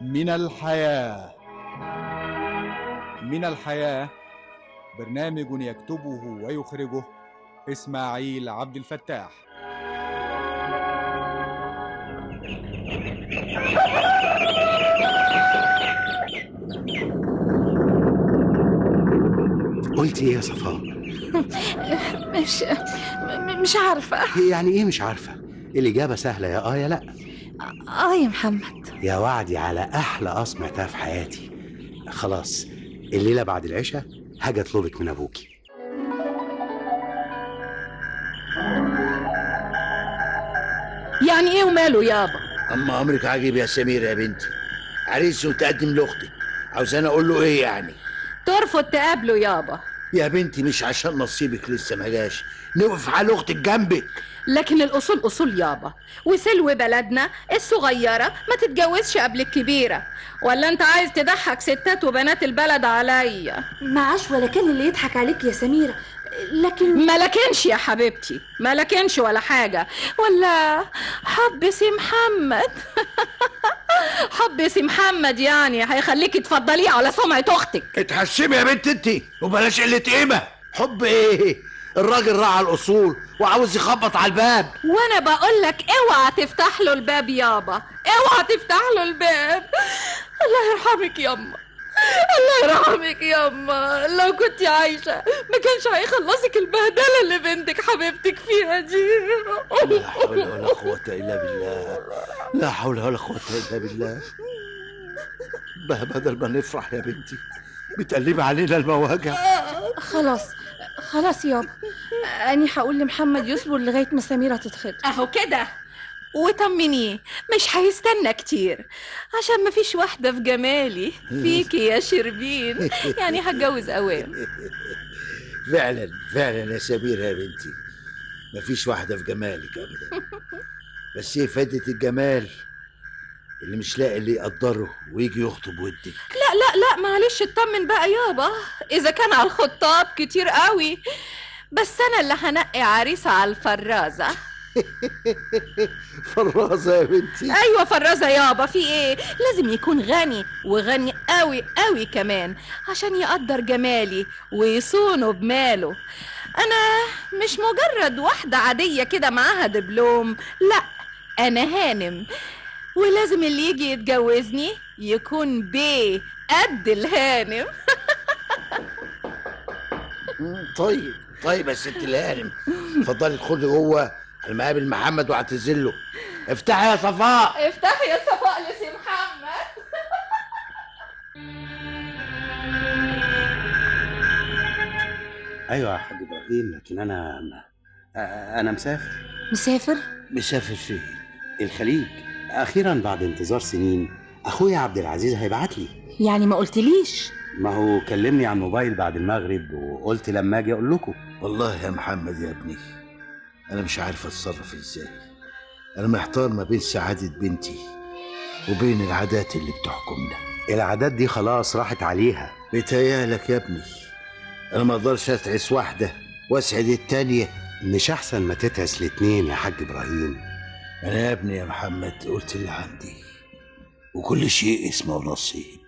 من الحياة من الحياة برنامج يكتبه ويخرجه إسماعيل عبد الفتاح قلت ايه يا صفاء مش م- مش عارفة يعني ايه مش عارفه الاجابه سهله يا اه يا لا اه يا محمد يا وعدي على احلى اه سمعتها في حياتي خلاص الليله بعد العشاء هاجي اطلبك من ابوكي يعني ايه وماله يابا اما امرك عاجب يا سمير يا بنتي عريس وتقدم لاختك عاوزاني اقول له ايه يعني ترفض تقابله يابا يا بنتي مش عشان نصيبك لسه ما جاش نوقف على اختك جنبك لكن الأصول أصول يابا وسلو بلدنا الصغيرة ما تتجوزش قبل الكبيرة ولا أنت عايز تضحك ستات وبنات البلد عليا معاش ولا كان اللي يضحك عليك يا سميرة لكن ما لكنش يا حبيبتي ما لكنش ولا حاجة ولا حب سي محمد حب سي محمد يعني هيخليكي تفضليه على سمعة أختك اتحشمي يا بنت انت وبلاش قله قيمه حب ايه الراجل راعى الاصول وعاوز يخبط على الباب وانا بقول لك اوعى تفتح له الباب يابا اوعى تفتح له الباب الله يرحمك ياما الله يرحمك ياما لو كنت عايشة ما كانش هيخلصك البهدلة اللي بنتك حبيبتك فيها دي لا حول ولا قوه الا بالله لا حول ولا قوه الا بالله بقى بدل ما نفرح يا بنتي بتقلبي علينا المواجع خلاص خلاص يابا أني هقول لمحمد يصبر لغاية ما سميرة تتخطب اهو كده وطمنيه مش هيستنى كتير عشان مفيش واحدة في جمالي فيكي يا شربين يعني هتجوز اوام فعلا فعلا يا سمير يا بنتي مفيش واحدة في جمالك أبدا بس ايه فايدة الجمال اللي مش لاقي اللي يقدره ويجي يخطب ودك لا لا لا معلش اطمن بقى يابا اذا كان على الخطاب كتير قوي بس انا اللي هنقي عريسة على الفرازة فرازة يا بنتي ايوه فرازة يابا في ايه لازم يكون غني وغني قوي قوي كمان عشان يقدر جمالي ويصونه بماله انا مش مجرد واحدة عادية كده معاها دبلوم لا انا هانم ولازم اللي يجي يتجوزني يكون بيه قد الهانم طيب طيب يا ست الهانم اتفضلي ادخلي جوه على مقابل محمد واعتذر له افتحي يا صفاء افتحي يا صفاء لسي محمد ايوه يا حاج ابراهيم لكن انا أ- انا مسافر مسافر مسافر فين الخليج اخيرا بعد انتظار سنين اخويا عبد العزيز هيبعت لي يعني ما قلتليش ما هو كلمني على الموبايل بعد المغرب وقلت لما اجي اقول لكم والله يا محمد يا ابني انا مش عارف اتصرف ازاي انا محتار ما بين سعادة بنتي وبين العادات اللي بتحكمنا العادات دي خلاص راحت عليها بيتهيألك يا ابني انا ما اقدرش اتعس واحدة واسعد التانية مش احسن ما تتعس الاتنين يا حاج ابراهيم انا يا ابني يا محمد قلت اللي عندي وكل شيء اسمه نصيب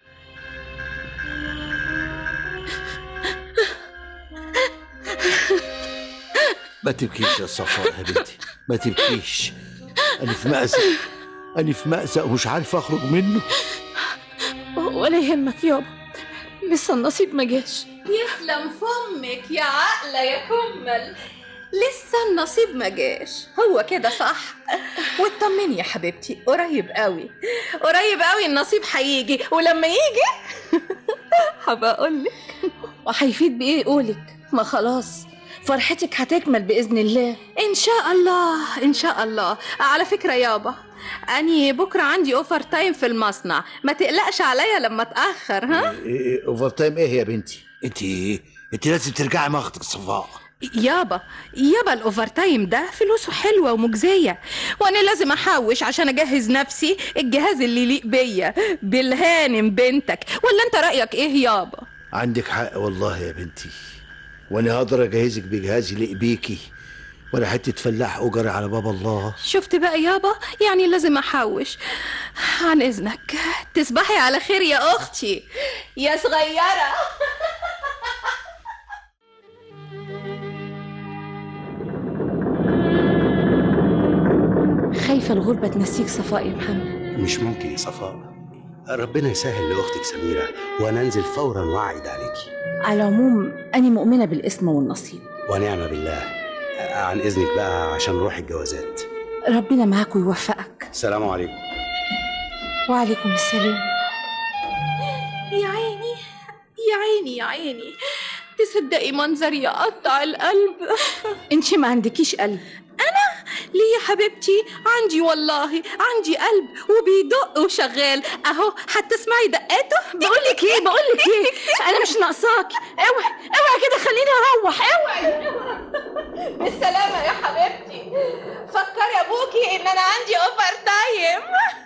ما تبكيش يا صفاء يا بنتي ما تبكيش انا في مأزق انا في مأزق ومش عارف اخرج منه ولا يهمك يابا لسه النصيب ما جاش يسلم فمك يا عقلة يا كمل لسه النصيب ما جاش هو كده صح واطمني يا حبيبتي قريب قوي قريب قوي النصيب هيجي ولما يجي هبقى اقولك وهيفيد بإيه قولك ما خلاص فرحتك هتكمل بإذن الله ان شاء الله ان شاء الله على فكرة يابا اني بكرة عندي اوفر تايم في المصنع ما تقلقش عليا لما اتأخر ها إيه اوفر تايم ايه يا بنتي انت انت لازم ترجعي مع اختك صفاء يابا يابا الاوفر تايم ده فلوسه حلوه ومجزيه وانا لازم احوش عشان اجهز نفسي الجهاز اللي يليق بيا بالهانم بنتك ولا انت رايك ايه يابا عندك حق والله يا بنتي وانا هقدر اجهزك بجهاز يليق بيكي ولا حته فلاح اجري على باب الله شفت بقى يابا يعني لازم احوش عن اذنك تصبحي على خير يا اختي يا صغيره خايفة الغربة تنسيك صفاء يا محمد مش ممكن يا صفاء ربنا يسهل لاختك سميره وانا انزل فورا واعد عليكي على العموم أنا مؤمنة بالاسم والنصيب ونعم بالله عن اذنك بقى عشان نروح الجوازات ربنا معاك ويوفقك السلام عليكم وعليكم السلام يا عيني يا عيني يا عيني تصدقي منظر يقطع القلب انت ما عندكيش قلب ليه يا حبيبتي عندي والله عندي قلب وبيدق وشغال اهو هتسمعي دقاته بقول لك ايه بقول لك ايه انا مش ناقصاكي اوعي اوعي كده خليني اروح اوعي بالسلامة يا حبيبتي فكري ابوكي ان انا عندي اوفر تايم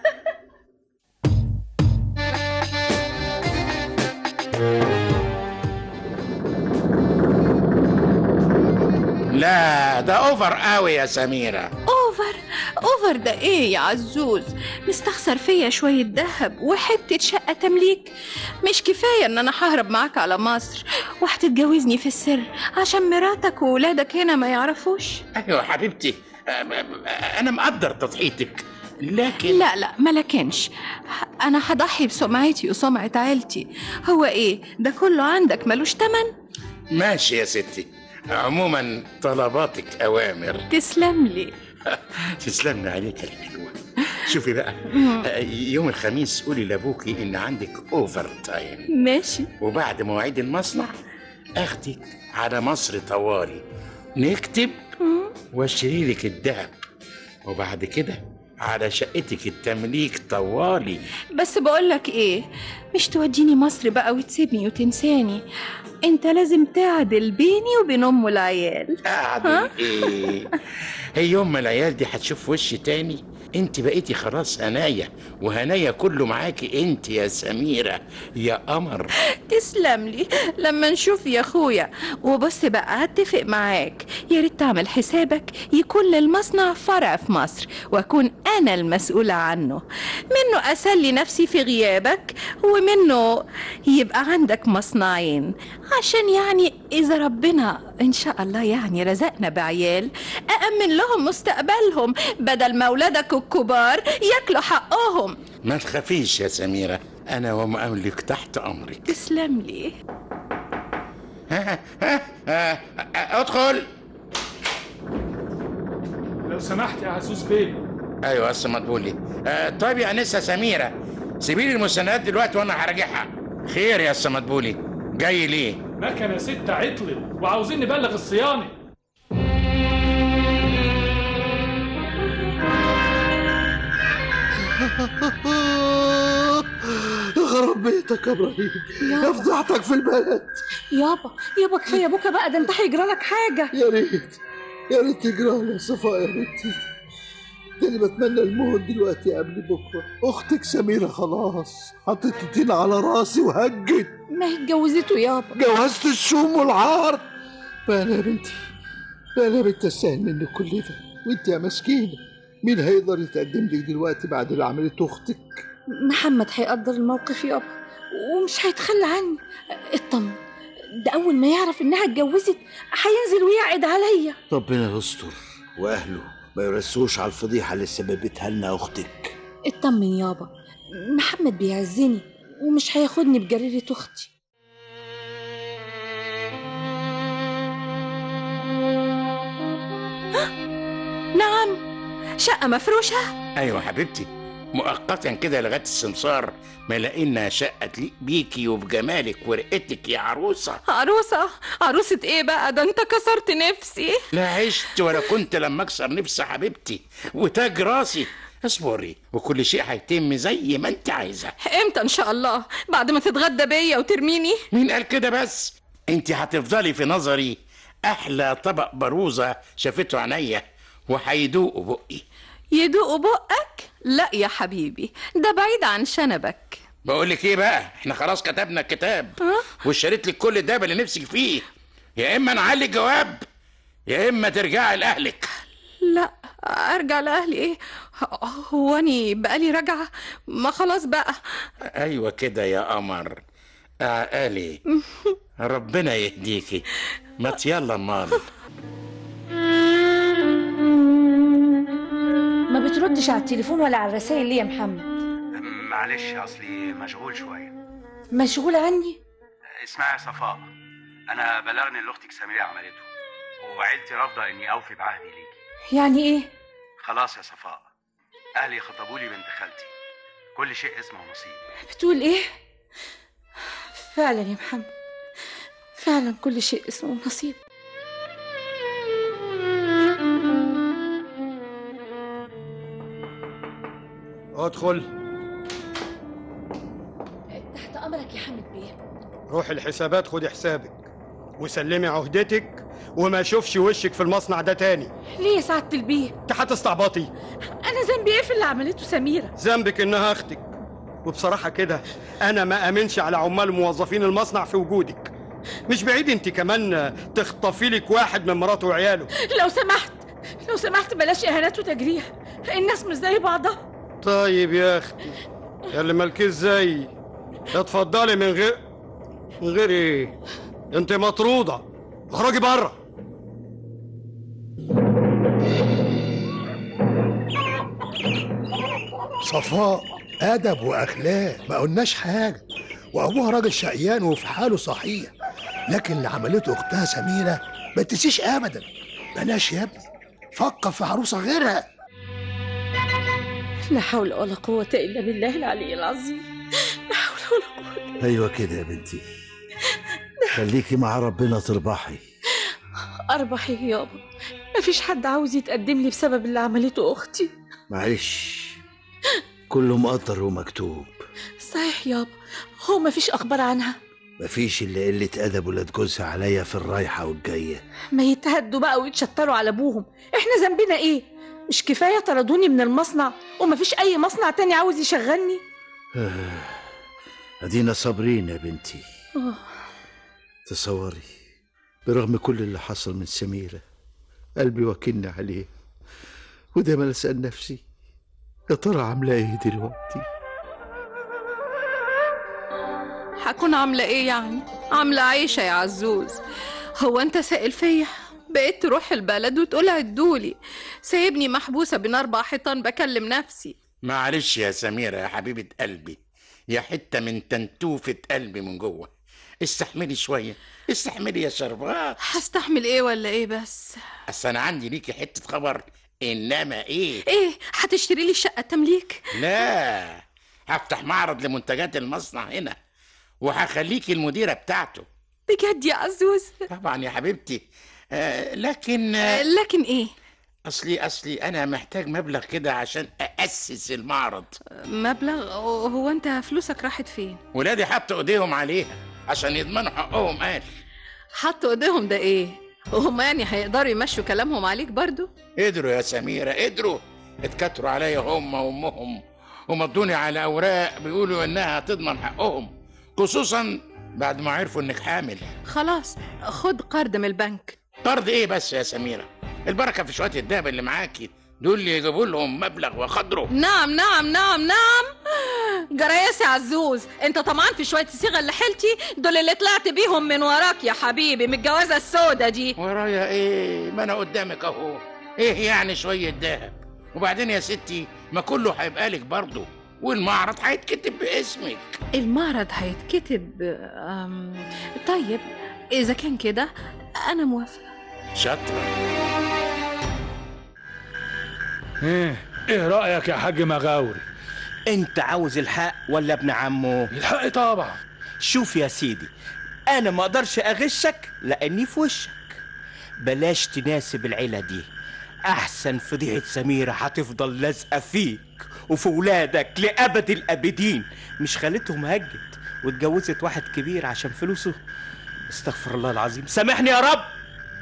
لا ده اوفر قوي يا سميرة اوفر اوفر ده ايه يا عزوز مستخسر فيا شوية دهب وحتة شقة تمليك مش كفاية ان انا ههرب معاك على مصر وهتتجوزني في السر عشان مراتك وولادك هنا ما يعرفوش ايوه حبيبتي أ- أ- انا مقدر تضحيتك لكن لا لا ملكنش انا هضحي بسمعتي وسمعة عيلتي هو ايه ده كله عندك ملوش تمن ماشي يا ستي عموما طلباتك اوامر تسلم لي تسلمي عليك الحلوة شوفي بقى يوم الخميس قولي لابوكي ان عندك اوفر تايم ماشي وبعد مواعيد المصنع اخدك على مصر طوالي نكتب واشتري لك الذهب وبعد كده على شقتك التمليك طوالي بس بقولك ايه مش توديني مصر بقى وتسيبني وتنساني انت لازم تعدل بيني وبين ام العيال اعدل ايه هي يوم ما العيال دي هتشوف وشي تاني انت بقيتي خلاص هنايا وهنايا كله معاكي انت يا سميرة يا قمر تسلم لي لما نشوف يا اخويا وبص بقى هتفق معاك يا ريت تعمل حسابك يكون للمصنع فرع في مصر واكون انا المسؤولة عنه منه اسلي نفسي في غيابك ومنه يبقى عندك مصنعين عشان يعني اذا ربنا ان شاء الله يعني رزقنا بعيال أأمن لهم مستقبلهم بدل ما اولادك الكبار ياكلوا حقهم ما تخافيش يا سميرة انا ومأملك تحت امرك تسلم لي ها ها ها ادخل لو سمحت يا عزوز بيه ايوه اصل مدبولي آه طيب يا انسه سميره سيبي لي المستندات دلوقتي وانا هراجعها خير يا استاذ مدبولي جاي ليه مكنه ستة عطلت وعاوزين نبلغ الصيانه خرب بيتك يا ابراهيم يا فضحتك في البلد يابا يابا كفايه بكى بقى ده انت هيجرى لك حاجه يا ريت يا ريت تجرى يا صفاء يا بنتي ده اللي بتمنى الموت دلوقتي قبل بكره اختك سميره خلاص حطت الطين على راسي وهجت ما هي اتجوزته يابا جوزت الشوم والعار فانا يا بنتي فانا يا بنتي استاهل منك كل ده وانت يا مسكينه مين هيقدر يتقدم لك دلوقتي بعد اللي عملته اختك محمد هيقدر الموقف يابا ومش هيتخلى عني اطمن ده اول ما يعرف انها اتجوزت هينزل ويعقد عليا ربنا يستر واهله ما يرسوش على الفضيحه اللي سببتها لنا اختك اطمن يابا محمد بيعزني ومش هياخدني بجريرة اختي نعم شقة مفروشة ايوه حبيبتي مؤقتا كده لغايه السمسار ما لقينا شقه تليق بيكي وبجمالك ورقتك يا عروسه عروسة عروسة ايه بقى ده انت كسرت نفسي لا عشت ولا كنت لما اكسر نفسي حبيبتي وتاج راسي اصبري وكل شيء هيتم زي ما انت عايزه امتى ان شاء الله بعد ما تتغدى بيا وترميني مين قال كده بس انت هتفضلي في نظري احلى طبق بروزه شافته عينيا وهيدوقوا بقي يدوقوا بقك لا يا حبيبي ده بعيد عن شنبك بقول لك ايه بقى احنا خلاص كتبنا الكتاب واشتريت لك كل الدهب اللي نفسك فيه يا اما نعلي الجواب يا اما ترجعي لاهلك لا ارجع لاهلي ايه هو اني بقالي راجعه ما خلاص بقى ايوه كده يا قمر عقالي ربنا يهديكي ما يلا امال ما بتردش على التليفون ولا على الرسائل ليه يا محمد معلش اصلي مشغول شويه مشغول عني اسمعي يا صفاء انا بلغني اللي اختك سميرة عملته وعيلتي رافضه اني اوفي بعهدي ليكي يعني ايه خلاص يا صفاء اهلي خطبوا لي بنت خالتي كل شيء اسمه نصيب بتقول ايه فعلا يا محمد فعلا كل شيء اسمه نصيب ادخل تحت امرك يا حامد بيه روح الحسابات خدي حسابك وسلمي عهدتك وما اشوفش وشك في المصنع ده تاني ليه يا سعاده البيه انت هتستعبطي انا ذنبي ايه في اللي عملته سميره ذنبك انها اختك وبصراحه كده انا ما امنش على عمال موظفين المصنع في وجودك مش بعيد انت كمان تخطفي لك واحد من مراته وعياله لو سمحت لو سمحت بلاش اهانات وتجريح الناس مش زي بعضها طيب يا اختي يا اللي مالكيش زي اتفضلي من غير من غير ايه انت مطروده اخرجي بره صفاء أدب وأخلاق ما قلناش حاجة وأبوها راجل شقيان وفي حاله صحيح لكن اللي عملته أختها سميرة ما تنسيش أبدا بلاش يا ابني فكر في عروسة غيرها لا حول ولا قوه الا بالله العلي العظيم لا حول ولا قوه ايوه كده يا بنتي خليكي مع ربنا تربحي اربحي يابا مفيش حد عاوز يتقدم لي بسبب اللي عملته اختي معلش كله مقدر ومكتوب صحيح يابا هو مفيش اخبار عنها مفيش الا قله ادب ولاد جوزها عليا في الرايحه والجايه ما يتهدوا بقى ويتشطروا على ابوهم احنا ذنبنا ايه مش كفايه طردوني من المصنع ومفيش اي مصنع تاني عاوز يشغلني ادينا صابرين يا بنتي آه. تصوري برغم كل اللي حصل من سميرة قلبي وكلني عليه ودايما أسأل نفسي يا ترى عاملة ايه دلوقتي هكون عامله ايه يعني عامله عيشه يا عزوز هو انت سائل فيا بقيت تروح البلد وتقول عدولي سايبني محبوسه بين اربع حيطان بكلم نفسي معلش يا سميرة يا حبيبة قلبي يا حتة من تنتوفة قلبي من جوه استحملي شوية استحملي يا شربات هستحمل ايه ولا ايه بس أصل أنا عندي ليكي حتة خبر إنما إيه ايه هتشتري لي شقه تمليك لا هفتح معرض لمنتجات المصنع هنا وهخليكي المديرة بتاعته بجد يا عزوز طبعا يا حبيبتي آه لكن آه، آه لكن ايه أصلي أصلي أنا محتاج مبلغ كده عشان أأسس المعرض مبلغ هو انت فلوسك راحت فين ولادي حطوا إيديهم عليها عشان يضمنوا حقهم قال حطوا ايديهم ده ايه وهم يعني هيقدروا يمشوا كلامهم عليك برضو قدروا يا سميرة قدروا اتكتروا عليا هم وامهم ومضوني على اوراق بيقولوا انها هتضمن حقهم خصوصا بعد ما عرفوا انك حامل خلاص خد قرض من البنك قرض ايه بس يا سميرة البركة في شوية الدهب اللي معاكي دول اللي يجيبوا لهم مبلغ وقدره نعم نعم نعم نعم جرايس يا عزوز انت طمعان في شويه الصيغه اللي حيلتي دول اللي طلعت بيهم من وراك يا حبيبي من الجوازه السودا دي ورايا ايه ما انا قدامك اهو ايه يعني شوية دهب وبعدين يا ستي ما كله هيبقى لك برضه والمعرض هيتكتب باسمك المعرض هيتكتب أم... طيب اذا كان كده انا موافقه شاطرة ايه ايه رايك يا حاج مغاوري انت عاوز الحق ولا ابن عمه الحق طبعا شوف يا سيدي انا ما اقدرش اغشك لاني في وشك بلاش تناسب العيله دي احسن فضيحه سميره هتفضل لازقه فيك وفي ولادك لابد الابدين مش خالتهم هجت واتجوزت واحد كبير عشان فلوسه استغفر الله العظيم سامحني يا رب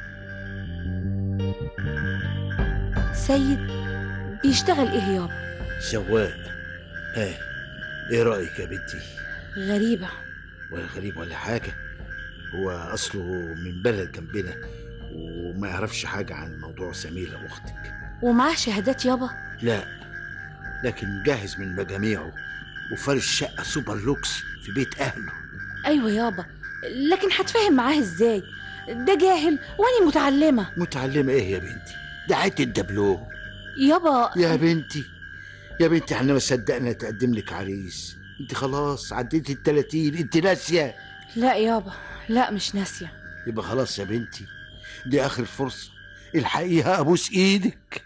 سيد بيشتغل ايه يابا سواق ها ايه رايك يا بنتي غريبه ولا غريب ولا حاجه هو اصله من بلد جنبنا وما يعرفش حاجة عن موضوع سميرة أختك ومعاه شهادات يابا لا لكن جاهز من مجاميعه وفارش شقة سوبر لوكس في بيت أهله ايوه يابا لكن هتفهم معاه ازاي ده جاهل وانا متعلمه متعلمة إيه يا بنتي؟ ده حتة دبلوه يابا يا بنتي يا بنتي احنا ما صدقنا تقدم لك عريس انت خلاص عديتي ال 30 انت ناسيه لا يابا لا مش ناسيه يبقى خلاص يا بنتي دي اخر فرصه الحقيقه ابوس ايدك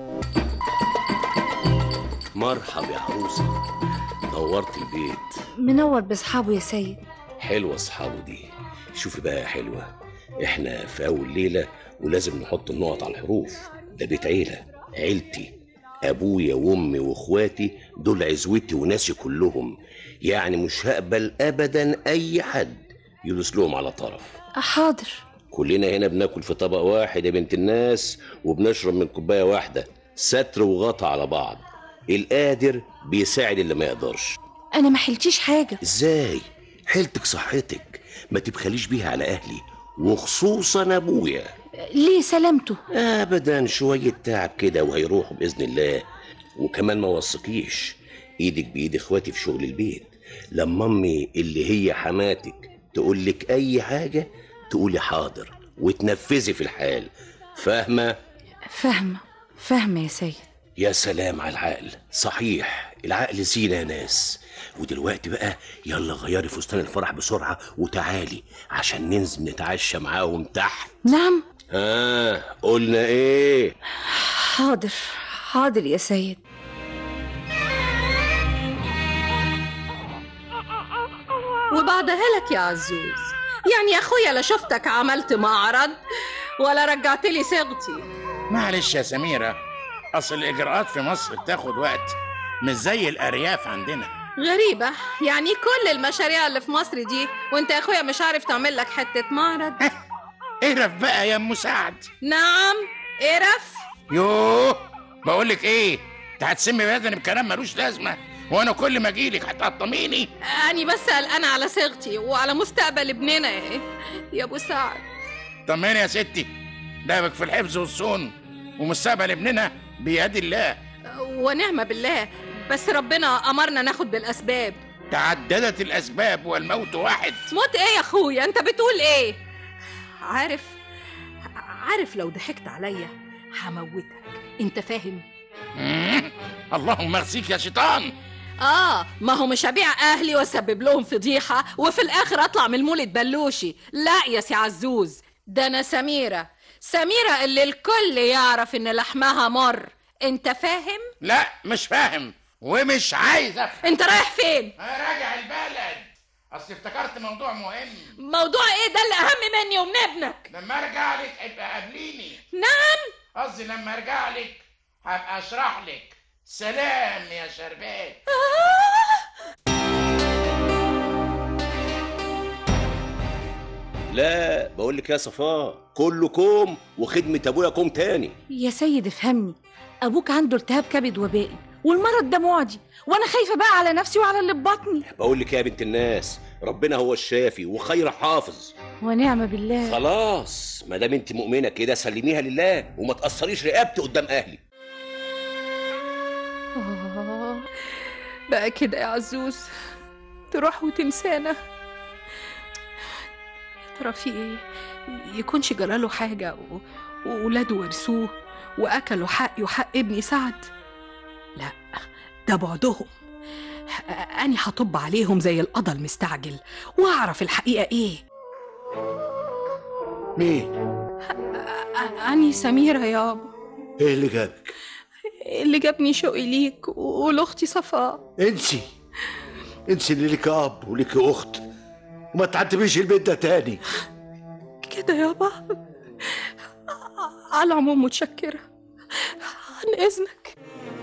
مرحب يا عروسة نورت البيت منور باصحابه يا سيد حلوة اصحابه دي شوفي بقى يا حلوة احنا في اول ليلة ولازم نحط النقط على الحروف ده بيت عيلة عيلتي ابويا وامي واخواتي دول عزوتي وناسي كلهم يعني مش هقبل ابدا اي حد يدوس لهم على طرف حاضر كلنا هنا بناكل في طبق واحد يا بنت الناس وبنشرب من كوبايه واحده ستر وغطا على بعض القادر بيساعد اللي ما يقدرش انا ما حلتيش حاجه ازاي حيلتك صحتك ما تبخليش بيها على اهلي وخصوصا ابويا ليه سلامته ابدا شويه تعب كده وهيروحوا باذن الله وكمان ما وثقيش ايدك بايد اخواتي في شغل البيت لما امي اللي هي حماتك تقول لك اي حاجه تقولي حاضر وتنفذي في الحال فاهمه فاهمه فاهمه يا سيد يا سلام على العقل صحيح العقل زينة يا ناس ودلوقتي بقى يلا غيري فستان الفرح بسرعة وتعالي عشان ننزل نتعشى معاهم تحت نعم ها قلنا ايه حاضر حاضر يا سيد وبعدها لك يا عزوز يعني يا اخويا لا شفتك عملت معرض ولا رجعت لي صيغتي معلش يا سميرة أصل الإجراءات في مصر بتاخد وقت مش زي الأرياف عندنا غريبة يعني كل المشاريع اللي في مصر دي وانت يا اخويا مش عارف تعمل لك حتة معرض اقرف بقى يا أم سعد نعم قرف يوه بقولك إيه أنت هتسمي بدني بكلام ملوش لازمة وأنا كل ما أجيلك هتقطميني أنا بس قلقانة على صيغتي وعلى مستقبل ابننا يا يا أبو سعد طمني يا ستي دابك في الحفظ والصون ومستقبل ابننا بيد الله ونعم بالله بس ربنا أمرنا ناخد بالأسباب تعددت الأسباب والموت واحد موت إيه يا أخويا أنت بتقول إيه عارف عارف لو ضحكت عليا هموتك أنت فاهم مم. اللهم اغزيك يا شيطان آه ما هو مش هبيع أهلي وأسبب لهم فضيحة وفي الآخر أطلع من المولد بلوشي لا يا سي عزوز ده أنا سميرة سميرة اللي الكل يعرف إن لحمها مر أنت فاهم؟ لا مش فاهم ومش عايز افهم أنت رايح فين؟ انا راجع البلد اصل افتكرت موضوع مهم موضوع إيه ده اللي أهم مني ومن ابنك؟ لما ارجع لك ابقى قابليني نعم قصدي لما ارجع لك هبقى اشرح لك سلام يا شربات لا بقول لك يا صفاء كله كوم وخدمة ابويا كوم تاني يا سيد افهمني ابوك عنده التهاب كبد وبائي والمرض ده معدي وانا خايفه بقى على نفسي وعلى اللي في بطني بقول لك يا بنت الناس ربنا هو الشافي وخير حافظ ونعم بالله خلاص ما دام انت مؤمنه كده سلميها لله وما تاثريش رقبتي قدام اهلي آه بقى كده يا عزوز تروح وتنسانا يا ترى في ايه يكونش جراله حاجة و... وولاده ورثوه وأكلوا حقي وحق ابني سعد لا ده بعدهم أني هطب عليهم زي القضا المستعجل وأعرف الحقيقة إيه مين أ- أني سميرة يابا ايه اللي جابك اللي جابني شوقي ليك ولأختي صفاء انسي انسي اللي ليك اب وليك اخت وما تعتبيش البيت ده تاني كده يابا على العموم متشكرة عن إذنك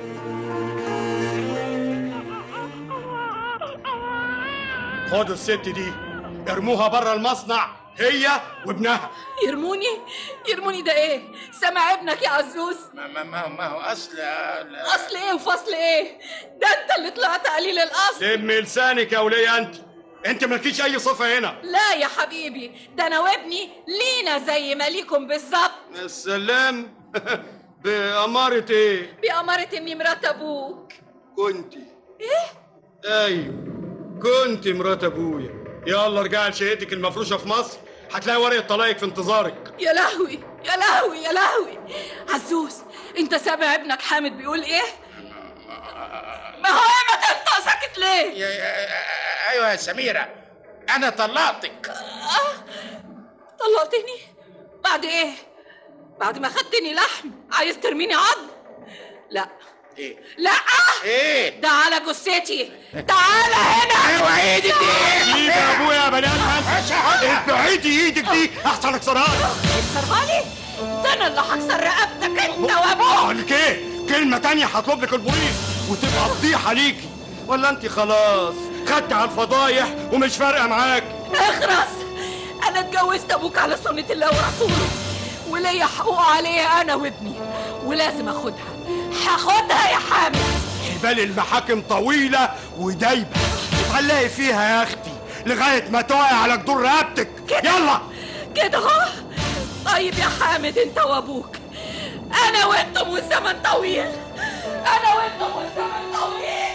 خدوا الست دي ارموها بره المصنع هي وابنها يرموني يرموني ده ايه سامع ابنك يا عزوز ما ما ما, ما هو اصل اصل ايه وفصل ايه ده انت اللي طلعت قليل الاصل لم لسانك يا ولية انت انت مالكيش اي صفه هنا لا يا حبيبي ده انا وابني لينا زي ما ليكم بالظبط السلام بأمارة ايه بأمارة اني مرات ابوك كنت ايه ايوه كنت مرات ابويا يلا ارجعي لشقتك المفروشه في مصر هتلاقي ورقه طلاقك في انتظارك يا لهوي يا لهوي يا لهوي عزوز انت سامع ابنك حامد بيقول ايه ما هو ايه ما انت ساكت ليه ايوه يا سميره انا طلقتك آه. طلقتني بعد ايه بعد ما خدتني لحم عايز ترميني عظم لا ايه لا ايه ده على جثتي تعالى هنا ايوه ايدك دي ايدك يا ابويا يا بني ادم ابعدي ايدك دي احسن اكسرها تكسرها لي ده انا اللي هكسر رقبتك انت وابوك لك ايه كلمه تانية هطلب لك البوليس وتبقى فضيحه ليكي ولا انت خلاص خدت على الفضايح ومش فارقه معاك اخرس انا اتجوزت ابوك على سنه الله ورسوله وليا حقوق عليه انا وابني ولازم اخدها هاخدها يا حامد حبال المحاكم طويله ودايبه تتعلقي فيها يا اختي لغايه ما تقعي على جدور رقبتك يلا كده اهو طيب يا حامد انت وابوك انا وانتم والزمن طويل انا وانتم والزمن طويل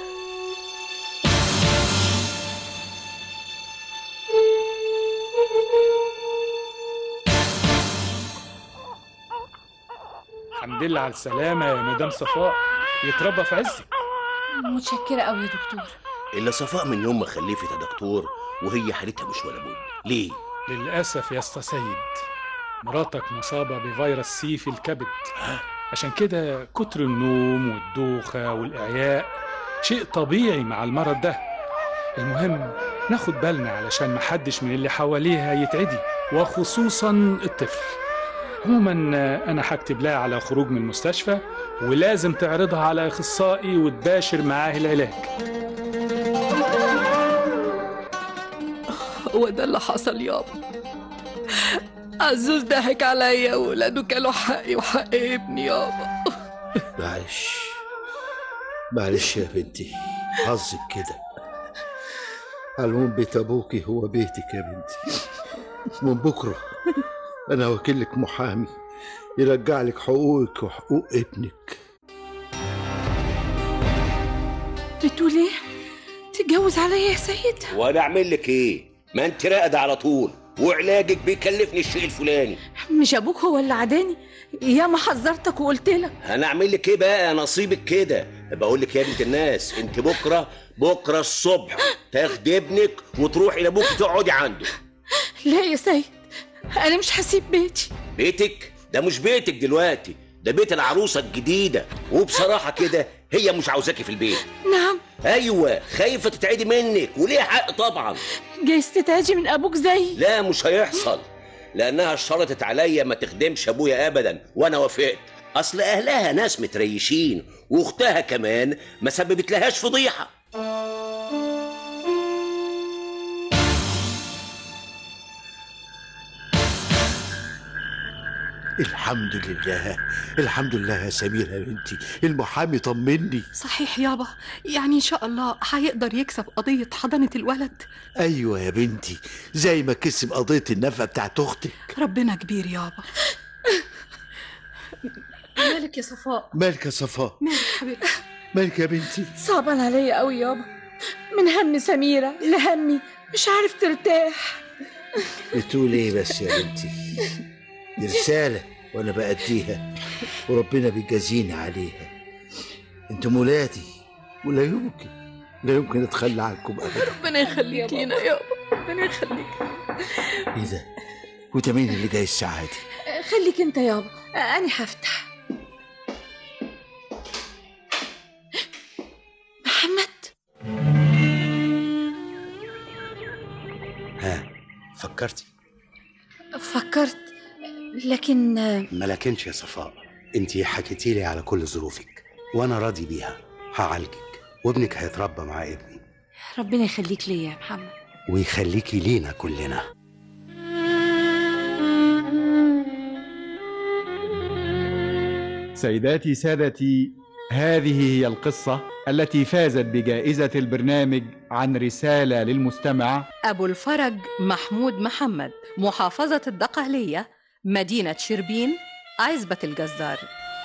الحمد لله على السلامة يا مدام صفاء يتربى في عزك متشكرة قوي يا دكتور إلا صفاء من يوم ما خلفت يا دكتور وهي حالتها مش ولا بد ليه؟ للأسف يا اسطى سيد مراتك مصابة بفيروس سي في الكبد عشان كده كتر النوم والدوخة والإعياء شيء طبيعي مع المرض ده المهم ناخد بالنا علشان محدش من اللي حواليها يتعدي وخصوصا الطفل عموما انا هكتب لها على خروج من المستشفى ولازم تعرضها على اخصائي وتباشر معاه العلاج هو ده اللي حصل يابا عزوز ضحك عليا وولاده كانوا حقي وحق ابني يابا معلش معلش يا بنتي حظك كده على العموم بيت ابوكي هو بيتك يا بنتي من بكره انا وكيل لك محامي يرجع لك حقوقك وحقوق ابنك بتقول ايه تتجوز عليا يا سيد وانا اعمل لك ايه؟ ما انت راقده على طول وعلاجك بيكلفني الشيء الفلاني مش ابوك هو اللي عداني يا ما حذرتك وقلت لك انا اعمل لك ايه بقى نصيبك كده بقول لك يا بنت الناس انت بكره بكره الصبح تاخدي ابنك وتروحي لابوك تقعدي عنده لا يا سيد انا مش هسيب بيتي بيتك ده مش بيتك دلوقتي ده بيت العروسه الجديده وبصراحه كده هي مش عاوزاكي في البيت نعم ايوه خايفه تتعدي منك وليه حق طبعا جايز تتعدي من ابوك زي لا مش هيحصل لانها اشترطت عليا ما تخدمش ابويا ابدا وانا وافقت اصل اهلها ناس متريشين واختها كمان ما سببت لهاش فضيحه الحمد لله الحمد لله يا سميرة يا بنتي المحامي طمني صحيح يابا يعني ان شاء الله هيقدر يكسب قضية حضانة الولد ايوه يا بنتي زي ما كسب قضية النفقة بتاعت اختك ربنا كبير يابا مالك يا صفاء مالك يا صفاء مالك حبيبتي مالك يا بنتي صعبان عليا قوي يابا من هم سميرة لهمي مش عارف ترتاح بتقول ايه بس يا بنتي دي رسالة وانا بأديها وربنا بيجازيني عليها انتم ولادي ولا يمكن لا يمكن اتخلى عنكم ابدا ربنا يخليك لينا يابا ربنا يخليك ايه ده وده مين اللي جاي الساعة دي خليك انت يابا انا هفتح محمد ها فكرتي فكرت لكن ما لكنش يا صفاء انت حكيتي لي على كل ظروفك وانا راضي بيها هعالجك وابنك هيتربى مع ابني ربنا يخليك ليا يا محمد ويخليكي لينا كلنا سيداتي سادتي هذه هي القصة التي فازت بجائزة البرنامج عن رسالة للمستمع أبو الفرج محمود محمد محافظة الدقهلية مدينة شربين عزبة الجزار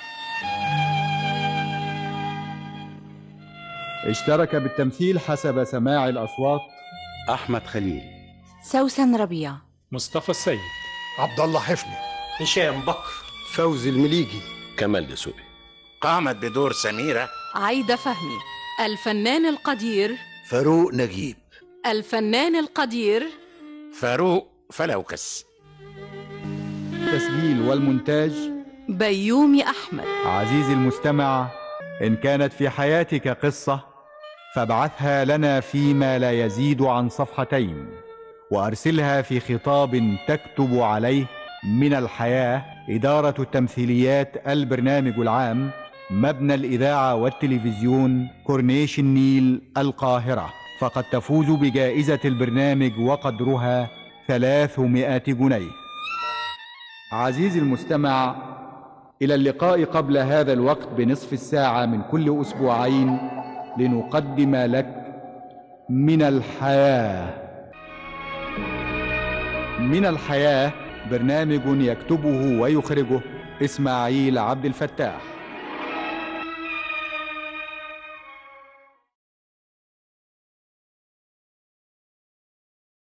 اشترك بالتمثيل حسب سماع الأصوات أحمد خليل سوسن ربيع مصطفى السيد عبد الله حفني هشام بكر فوزي المليجي كمال دسوقي قامت بدور سميرة عايدة فهمي الفنان القدير فاروق نجيب الفنان القدير فاروق فلوكس التسجيل والمونتاج بيومي أحمد عزيزي المستمع إن كانت في حياتك قصة فابعثها لنا فيما لا يزيد عن صفحتين وأرسلها في خطاب تكتب عليه من الحياة إدارة التمثيليات البرنامج العام مبنى الإذاعة والتلفزيون كورنيش النيل القاهرة فقد تفوز بجائزة البرنامج وقدرها 300 جنيه عزيزي المستمع إلى اللقاء قبل هذا الوقت بنصف الساعة من كل أسبوعين لنقدم لك من الحياة من الحياة برنامج يكتبه ويخرجه إسماعيل عبد الفتاح